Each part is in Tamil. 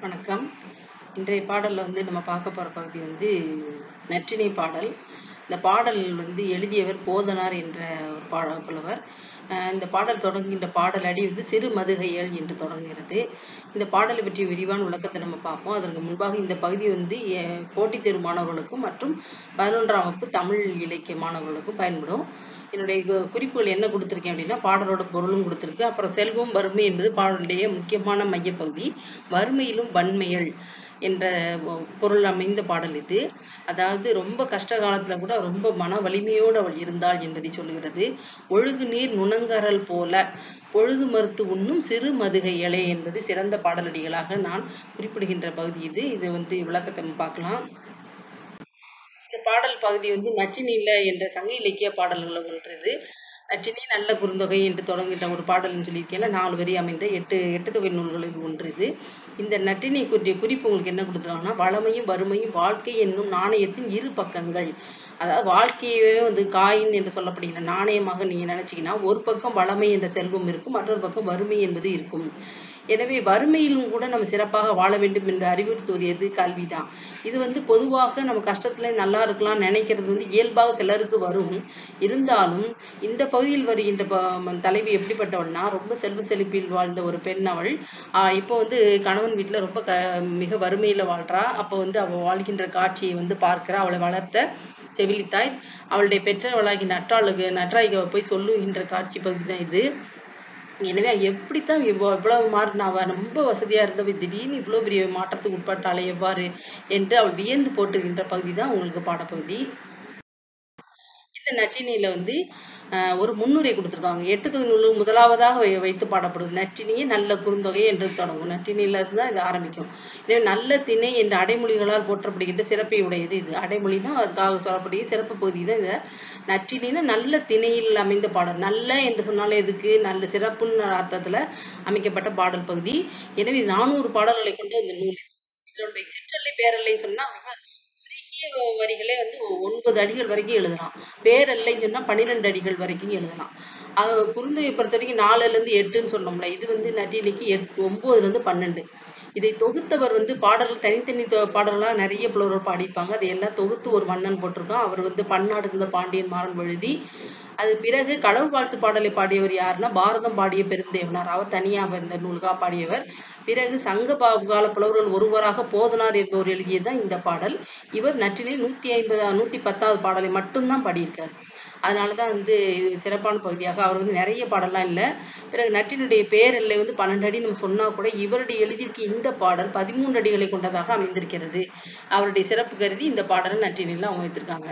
வணக்கம் இன்றைய பாடலில் வந்து நம்ம பார்க்க போகிற பகுதி வந்து நற்றிணை பாடல் இந்த பாடல் வந்து எழுதியவர் போதனார் என்ற ஒரு பாட புலவர் அஹ் இந்த பாடல் தொடங்குகின்ற பாடல் அடி வந்து சிறு மதுகையல் என்று தொடங்குகிறது இந்த பாடலை பற்றிய விரிவான விளக்கத்தை நம்ம பார்ப்போம் அதற்கு முன்பாக இந்த பகுதி வந்து அஹ், போட்டித் தேர்வு மாணவர்களுக்கும் மற்றும் பதினொன்றாம் வகுப்பு தமிழ் இலக்கிய மாணவர்களுக்கும் பயன்படும் என்னுடைய கு- குறிப்புகள் என்ன கொடுத்துருக்கேன் அப்படின்னா பாடலோட பொருளும் கொடுத்துருக்கு அப்புறம் செல்வம் வறுமை என்பது பாடலுடைய முக்கியமான மையப்பகுதி வறுமையிலும் வன்மையல் என்ற பொ- பொருள் அமைந்த பாடல் இது அதாவது ரொம்ப கஷ்ட காலத்துல கூட ரொம்ப மன வலிமையோடு அவள் இருந்தாள் என்பதை சொல்லுகிறது ஒழுகு நீர் நுணங்கரல் போல பொழுது மறுத்து உண்ணும் சிறு மதுகை இலை என்பது சிறந்த பாடலடிகளாக நான் குறிப்பிடுகின்ற பகுதி இது இது வந்து விளக்கத்தை நம்ம பார்க்கலாம் இந்த பாடல் பகுதி வந்து நற்றினில என்ற சங்க இலக்கிய பாடல்களில் ஒன்று இது நற்றினி நல்ல குறுந்தொகை என்று தொடங்குகின்ற ஒரு பாடல்னு சொல்லியிருக்கேன்ல நாலு வரி அமைந்த எட்டு எட்டு தொகை நூல்களில் ஒன்று இது இந்த நற்றினை குறிய குறிப்பு உங்களுக்கு என்ன கொடுத்துருக்காங்கன்னா வளமையும் வறுமையும் வாழ்க்கை என்னும் நாணயத்தின் இரு பக்கங்கள் அதாவது வாழ்க்கையவே வந்து காயின் என்று சொல்லப்படுகிற நாணயமாக நீங்க நினைச்சீங்கன்னா ஒரு பக்கம் வளமை என்ற செல்வம் இருக்கும் மற்றொரு பக்கம் வறுமை என்பது இருக்கும் எனவே வறுமையிலும் கூட நம்ம சிறப்பாக வாழ வேண்டும் என்று அறிவுறுத்துவது எது கல்விதான் இது வந்து பொதுவாக நம்ம கஷ்டத்துல நல்லா இருக்கலாம் நினைக்கிறது வந்து இயல்பாக சிலருக்கு வரும் இருந்தாலும் இந்த பகுதியில் வருகின்ற ப- தலைவி எப்படிப்பட்டவள்னா ரொம்ப செல்வ செழிப்பில் வாழ்ந்த ஒரு பெண் அவள் ஆஹ் இப்போ வந்து கணவன் வீட்டுல ரொம்ப க மிக வறுமையில வாழ்றா அப்போ வந்து அவள் வாழ்கின்ற காட்சியை வந்து பார்க்கிறா அவளை வளர்த்த செவிலித்தாய் அவளுடைய பெற்றவளாகி நற்றாளுக்கு நற்றாய்க்கு போய் சொல்லுகின்ற காட்சி பகுதி தான் இது எனவே எப்படித்தான் இவ்வளோ இவ்வளவு மாறினா அவ ரொம்ப வசதியா இருந்தவ திடீர்னு இவ்வளவு பெரிய மாற்றத்துக்கு உட்பட்டாலே எவ்வாறு என்று அவள் வியந்து போற்றுகின்ற பகுதி தான் உங்களுக்கு பாடப்பகுதி இந்த நற்றினியில வந்து ஆஹ், ஒரு முன்னுரை கொடுத்திருக்காங்க எட்டு தொகை நூல் முதலாவதாக வை- வைத்து பாடப்படுது நற்றினியே நல்ல குறுந்தொகை என்று தொடங்கும் நற்றினியில இருந்து தான் இது ஆரம்பிக்கும் எனவே நல்ல திணை என்ற அடைமொழிகளால் போற்றப்படுகின்ற சிறப்பை உடையது இது அடைமொழினா அதுக்காக சொல்லப்படுகிற சிறப்பு பகுதி தான் இந்த நற்றினின்னா நல்ல திணையில் அமைந்த பாடல் நல்ல என்று சொன்னாலே எதுக்கு நல்ல சிறப்புன்னு அர்த்தத்துல அமைக்கப்பட்ட பாடல் பகுதி எனவே நானூறு பாடல்களை கொண்ட இந்த நூல் இதனுடைய சிற்றலை பேரலை சொன்னா மிக குறுகிய வ- வரிகளே வந்து ஒ- ஒன்பது அடிகள் வரைக்கும் எழுதலாம் பேரல்லைன்னு சொன்னா பன்னிரெண்டு அடிகள் வரைக்கும் எழுதலாம் அது குறுந்தொகை பொறுத்த வரைக்கும் நாலுல இருந்து எட்டுன்னு சொன்னோம்ல இது வந்து நட்டினிக்கு எட் ஒன்பதுல இருந்து பன்னெண்டு இதை தொகுத்தவர் வந்து பாடல்கள் தனித்தனி தொ- பாடல்களா நிறைய புலவர் பாடியிருப்பாங்க அதை எல்லாம் தொகுத்து ஒரு மன்னன் போட்டிருக்கான் அவர் வந்து பன்னாடு இருந்த பாண்டியன் மாறன் எழுதி அது பிறகு கடவுள் வாழ்த்து பாடலை பாடியவர் யாருன்னா பாரதம் பாடிய பெருந்தேவனார் அவர் தனியாக இந்த நூலுக்காக பாடியவர் பிறகு சங்க பா- கால புலவர்கள் ஒருவராக போதனார் என்பவர் எழுதியதுதான் இந்த பாடல் இவர் நற்றினில் நூத்தி ஐம்பது நூத்தி பத்தாவது பாடலை மட்டும்தான் பாடியிருக்கார் அதனாலதான் வந்து இது சிறப்பான பகுதியாக அவர் வந்து நிறைய பாடல்லாம் இல்லை பிறகு நற்றினுடைய பேரெல்லை வந்து பன்னெண்டு அடி நம்ம சொன்னா கூட இவருடைய எழுதியிருக்க இந்த பாடல் பதிமூன்று அடிகளை கொண்டதாக அமைந்திருக்கிறது அவருடைய சிறப்பு கருதி இந்த பாடலை நற்றினில அவங்க வைத்திருக்காங்க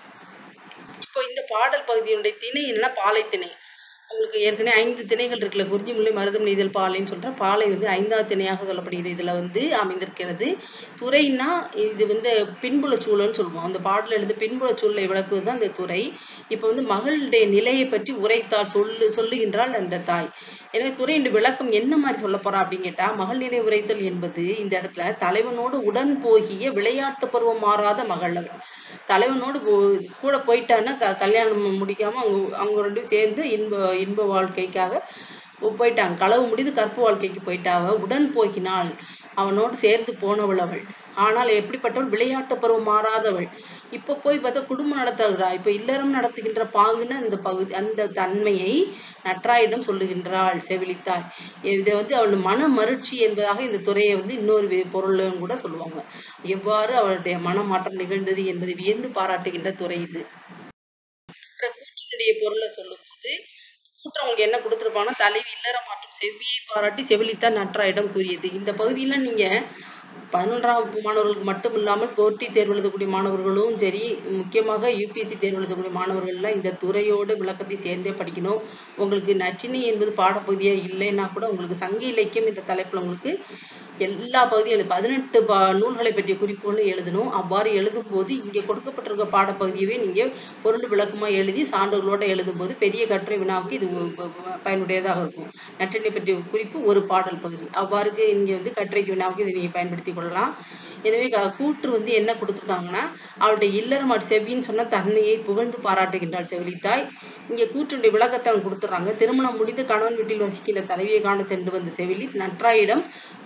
இப்போ இந்த பாடல் பகுதியினுடைய திணை என்னன்னா பாலை திணை உங்களுக்கு ஏற்கனவே ஐந்து திணைகள் இருக்குல்ல குறிஞ்சி முல்லை மருதம் நெய்தல் பாலைன்னு சொல்ற பாலை வந்து ஐந்தாவது திணையாக சொல்லப்படுகிறது இதுல வந்து அமைந்திருக்கிறது துறைனா இது வந்து பின்புல சூழல்னு சொல்லுவோம் அந்த பாடல எழுத பின்புல சூழலை விளக்குவது தான் இந்த துறை இப்போ வந்து மகளுடைய நிலையை பற்றி உரைத்தால் சொல்லு சொல்லுகின்றாள் அந்த தாய் எனவே துறையின் விளக்கம் என்ன மாதிரி சொல்ல போறா அப்படின்னு கேட்டா மகள் நிலை உரைத்தல் என்பது இந்த இடத்துல தலைவனோடு உடன் போகிய விளையாட்டு பருவம் மாறாத மகள் அவள் தலைவனோடு போ- கூட போயிட்டான்னா க- கல்யாணம் முடிக்காம அவங்க அவங்க ரெண்டு பேரும் சேர்ந்து இன்ப இன்ப வாழ்க்கைக்காக போ- போயிட்டாங்க களவு முடிந்து கற்பு வாழ்க்கைக்கு போயிட்டா அவ உடன் போகினாள் அவனோடு சேர்ந்து போனவள் அவள் ஆனால் எப்படிப்பட்டவள் விளையாட்டு பருவம் மாறாதவள் இப்ப போய் பார்த்தா குடும்பம் நடத்துகிறா இப்ப இல்லறம் நடத்துகின்ற பாங்குன்னு அந்த பகுதி அந்த தன்மையை நற்றாயிடம் சொல்லுகின்றாள் செவிலித்தாய் இதை வந்து அவள் மன மருட்சி என்பதாக இந்த துறையை வந்து இன்னொரு வி- பொருளும் கூட சொல்லுவாங்க எவ்வாறு அவளுடைய மனமாற்றம் நிகழ்ந்தது என்பதை வியந்து பாராட்டுகின்ற துறை இது அப்புறம் கூற்றினுடைய பொருளை சொல்லும்போது கூற்று அவங்களுக்கு என்ன கொடுத்துருப்பாங்கன்னா தலைவி இல்லற மாற்றும் செவ்வியை பாராட்டி செவிலித்தான் நற்றாயிடம் கூறியது இந்த பகுதியில நீங்க பதினொன்றாம் வகுப்பு மாணவர்களுக்கு மட்டும் இல்லாமல் போட்டி தேர்வு எழுதக்கூடிய மாணவர்களும் சரி முக்கியமாக யூபிஎஸ்சி தேர்வு எழுதக்கூடிய மாணவர்கள்லாம் இந்த துறையோட விளக்கத்தை சேர்ந்தே படிக்கணும் உங்களுக்கு நச்சினை என்பது பாடப்பகுதியா இல்லைன்னா கூட உங்களுக்கு சங்க இலக்கியம் இந்த தலைப்புல உங்களுக்கு எல்லா பகுதியும் எழுது பதினெட்டு பா நூல்களை பற்றிய குறிப்புகளும் எழுதணும் அவ்வாறு எழுதும்போது இங்கே கொடுக்கப்பட்டிருக்க பாடப்பகுதியவே நீங்க பொருள் விளக்கமா எழுதி சான்றுகளோட எழுதும்போது பெரிய கட்டுரை வினாவுக்கு இது உ- உ- உ- பயனுடையதாக இருக்கும் நற்றினை பற்றிய குறிப்பு ஒரு பாடல் பகுதி அவ்வாறு இங்க வந்து கட்டுரைக்கு வினாவுக்கு இதை நீங்க பயன்படுத்திக் கொள்ளலாம் எனவே க- கூற்று வந்து என்ன கொடுத்துருக்காங்கன்னா அவளுடைய இல்லறமாட் செவ்வின்னு சொன்ன தன்மையை புகழ்ந்து பாராட்டுகின்றாள் செவிலித்தாய் இங்க கூற்றுடைய விளக்கத்தை அவங்க கொடுத்துறாங்க திருமணம் முடிந்து கணவன் வீட்டில் வசிக்கின்ற தலைவியை காண சென்று வந்த செவிலி நற்றாயிடம் மகள்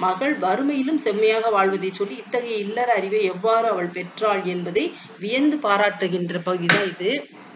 வறுமையிலும் செம்மையாக வாழ்வதை சொல்லி இத்தகைய இல்லற அறிவை எவ்வாறு அவள் பெற்றாள் என்பதை வியந்து பாராட்டுகின்ற பகுதிதான் இது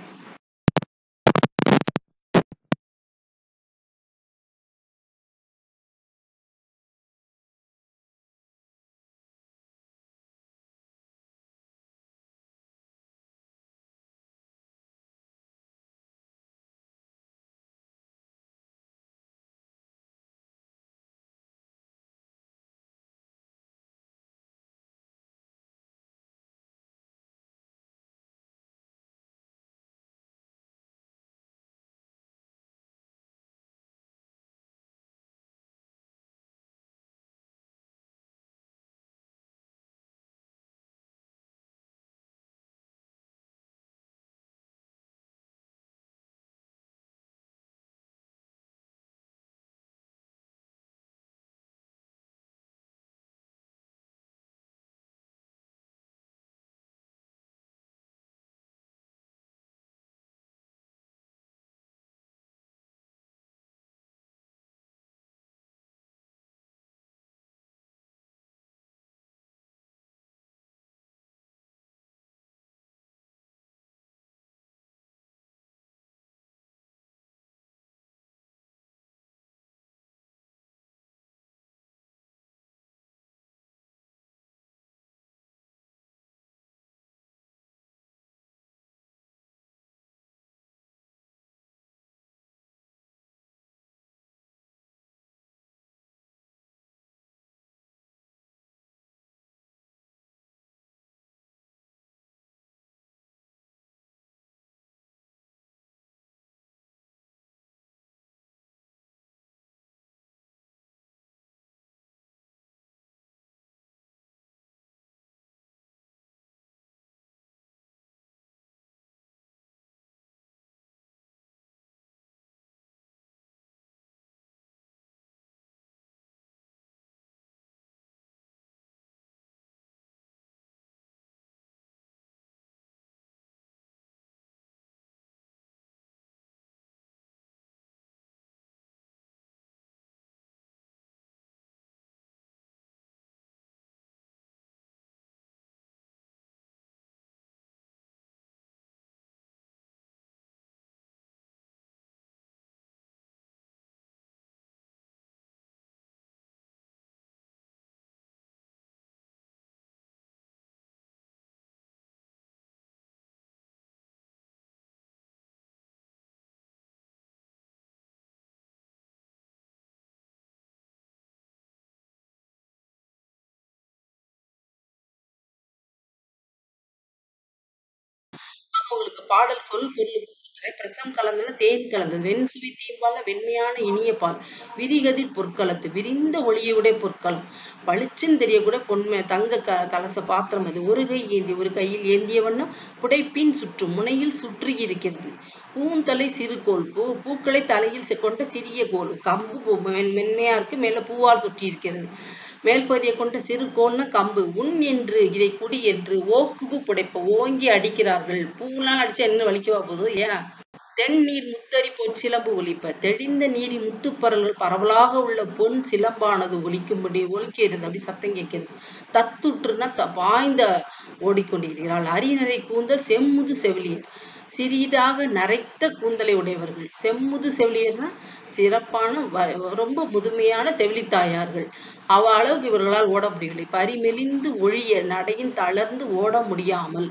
உங்களுக்கு பாடல் சொல் பொருள் கொடுத்துறேன். பிரசம் கலந்தன தேன் கலந்தது. வெண் சுவை தீம்பால வெண்மையான இனிய பால். விரிகதிர் பொற்களத்து விரிந்த ஒளியுடைய பொற்களம். பளிச்சுன்னு தெரியக்கூட பொன்மை தங்க க கலச பாத்திரம் அது. ஒரு கை ஏந்தி ஒரு கையில் ஏந்திய வண்ணம் புடைப்பின் சுற்றும் முனையில் சுற்றி இருக்கிறது. பூந்தலை சிறு கோல் பூ பூக்களை தலையில் செ- கொண்ட சிறிய கோல். கம்பு பூ மென் மென்மையா இருக்கு மேல பூவால் சுற்றி இருக்கிறது. மேல்பகுதியை கொண்ட சிறு கோல்னா கம்பு உன் என்று இதை குடி என்று ஓக்குபு புடைப்ப ஓங்கி அடிக்கிறார்கள் பூலாம் அடிச்சா என்ன வலிக்கவா போதோ ஏன் தென்னீர் முத்தரி பொற்சிலம்பு ஒலிப்ப தெளிந்த நீரி முத்துப்பரல்கள் பரவலாக உள்ள பொன் சிலம்பானது ஒலிக்கும்படி ஒலிக்கிறது அப்படி சத்தம் கேட்கிறது தத்துற்றுனா த பாய்ந்த ஓடிக்கொண்டிருக்கிறாள் அரிநரை கூந்தல் செம்முது செவிலியர் சிறிதாக நரைத்த கூந்தலை உடையவர்கள் செம்முது செவிலியர்னா சிறப்பான வ- ரொம்ப முதுமையான செவிலித்தாயார்கள் அவ அளவுக்கு இவர்களால் ஓட முடியவில்லை பரிமெலிந்து ஒழிய நடையின் தளர்ந்து ஓட முடியாமல்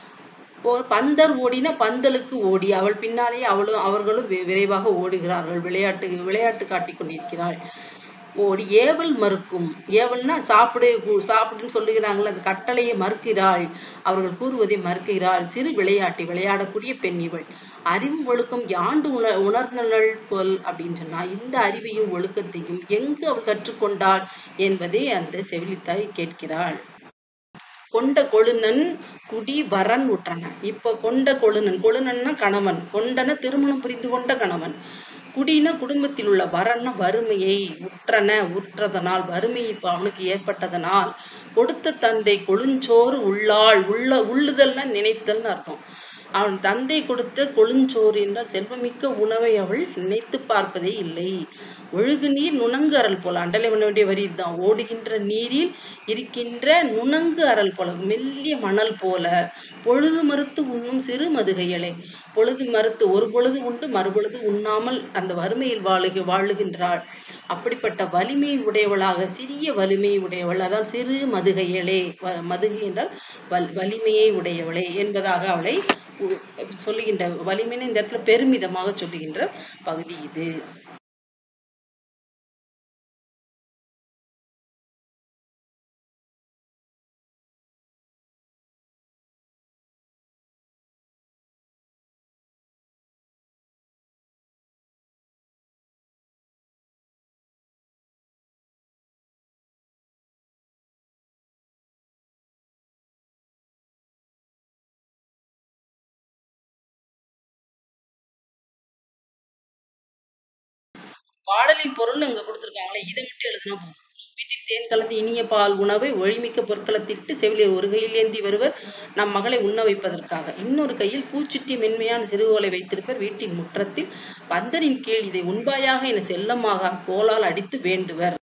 ஒரு பந்தர் ஓடின பந்தலுக்கு ஓடி அவள் பின்னாலே அவளும் அவர்களும் வி- விரைவாக ஓடுகிறார்கள் விளையாட்டு விளையாட்டு காட்டிக் கொண்டிருக்கிறாள் ஓடி ஏவல் மறுக்கும் ஏவல்னா சாப்பிடு கு- சாப்பிடுன்னு சொல்லுகிறாங்களே அந்த கட்டளையை மறுக்கிறாள் அவர்கள் கூறுவதை மறுக்கிறாள் சிறு விளையாட்டு விளையாடக்கூடிய பெண் இவள் அறிவும் ஒழுக்கம் யாண்டு உண உணர்ந்தனள் போல் அப்படின்னு சொன்னா இந்த அறிவையும் ஒழுக்கத்தையும் எங்கு அவள் கற்றுக்கொண்டாள் என்பதை அந்த செவிலித்தாய் கேட்கிறாள் கொண்ட கொழுநன் குடி வரன் உற்றன இப்ப கொண்ட கொழுநன் கொழுநன்னா கணவன் கொண்டன திருமணம் புரிந்து கொண்ட கணவன் குடின குடும்பத்தில் உள்ள வரன்னா வறுமையை உற்றன உற்றதனால் வறுமை இப்ப அவனுக்கு ஏற்பட்டதனால் கொடுத்த தந்தை கொழுஞ்சோறு உள்ளாள் உள்ள உள்ளுதல்னா நினைத்தல்னு அர்த்தம் அவன் தந்தை கொடுத்த கொழுஞ்சோறு என்றால் செல்வமிக்க உணவை அவள் நினைத்து பார்ப்பதே இல்லை ஒழுகு நீர் நுணங்கு அரல் போல அண்டலை பண்ண வேண்டிய வரி இதுதான் ஓடுகின்ற நீரில் இருக்கின்ற நுணங்கு அரல் போல மெல்லிய மணல் போல பொழுது மறுத்து உண்ணும் சிறு மதுகையலே பொழுது மறுத்து ஒரு பொழுது உண்டு மறுபொழுது உண்ணாமல் அந்த வறுமையில் வாழுக வாழுகின்றாள் அப்படிப்பட்ட வலிமை உடையவளாக சிறிய வலிமை உடையவள் அதான் சிறு மதுகையலே வ- மதுகை என்றால் வல் வலிமையை உடையவளே என்பதாக அவளை உ- சொல்லுகின்ற வலிமைன்னு இந்த இடத்துல பெருமிதமாக சொல்லுகின்ற பகுதி இது பாடலின் பொருள் அங்க கொடுத்திருக்காங்களே இதை மட்டும் எழுதினா போதும் வீட்டில் தேன் கலந்து இனிய பால் உணவை ஒளிமிக்க பொருட்களத்திட்டு செவிலியர் ஒரு கையில் ஏந்தி வருவர் நம் மகளை உண்ண வைப்பதற்காக இன்னொரு கையில் பூச்சிட்டி மென்மையான சிறுகோலை வைத்திருப்பர் வீட்டின் முற்றத்தில் பந்தரின் கீழ் இதை உண்பாயாக என செல்லமாக கோலால் அடித்து வேண்டுவர்